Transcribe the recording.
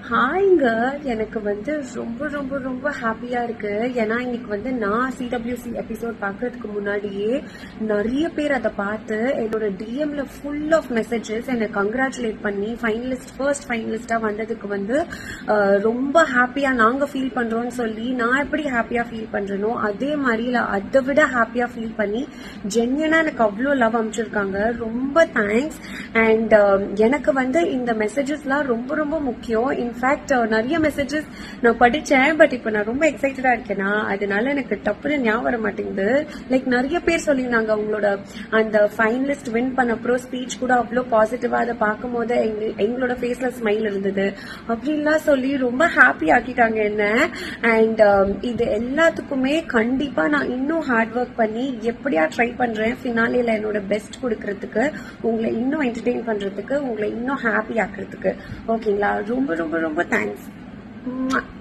ஹாய்ங்க எனக்கு வந்து ரொம்ப ரொம்ப ரொம்ப ஹாப்பியா இருக்கு ஏன்னா இன்னைக்கு வந்து நான் சிடபிள்யூசி எபிசோட் பார்க்கறதுக்கு முன்னாடியே நிறைய பேர் அதை பார்த்து என்னோட டிஎம்ல ஃபுல் ஆஃப் மெசேஜஸ் என்னை கங்க்ராச்சுலேட் பண்ணி ஃபைனலிஸ்ட் ஃபர்ஸ்ட் ஃபைனலிஸ்டா வந்ததுக்கு வந்து அஹ், ரொம்ப ஹாப்பியா நாங்க ஃபீல் பண்றோம்னு சொல்லி நான் எப்படி ஹாப்பியா ஃபீல் பண்றேனோ அதே மாதிரி இல்ல அதை விட ஹாப்பியா ஃபீல் பண்ணி ஜென்யனா எனக்கு அவ்வளோ லவ் அனுப்பிச்சிருக்காங்க ரொம்ப தேங்க்ஸ் அண்ட் எனக்கு வந்து இந்த மெசேஜஸ்லாம் ரொம்ப ரொம்ப முக்கியம் இன்ஃபேக்ட் நிறைய மெசேஜஸ் நான் படிச்சேன் பட் இப்போ நான் ரொம்ப எக்ஸைட்டடா இருக்கேனா அதனால எனக்கு டப்புன்னு ஞாபகம் வர மாட்டேங்குது லைக் நிறைய பேர் சொல்லியிருந்தாங்க அவங்களோட அந்த ஃபைனலிஸ்ட் வின் பண்ண அப்புறம் ஸ்பீச் கூட அவ்வளோ பாசிட்டிவா அதை பார்க்கும்போது எங்க எங்களோட ஃபேஸ்ல ஸ்மைல் இருந்தது அப்படின்லாம் சொல்லி ரொம்ப ஹாப்பி ஆக்கிட்டாங்க என்ன அண்ட் இது எல்லாத்துக்குமே கண்டிப்பா நான் இன்னும் ஹார்ட் ஒர்க் பண்ணி எப்படியா ட்ரை பண்றேன் ஃபினாலில என்னோட பெஸ்ட் கொடுக்கறதுக்கு உங்களை இன்னும் என்டர்டெயின் பண்றதுக்கு உங்களை இன்னும் ஹாப்பி ஆக்குறதுக்கு ஓகேங்களா ரொம்ப ரொம்ப ரொம்ப தேங்க்ஸ்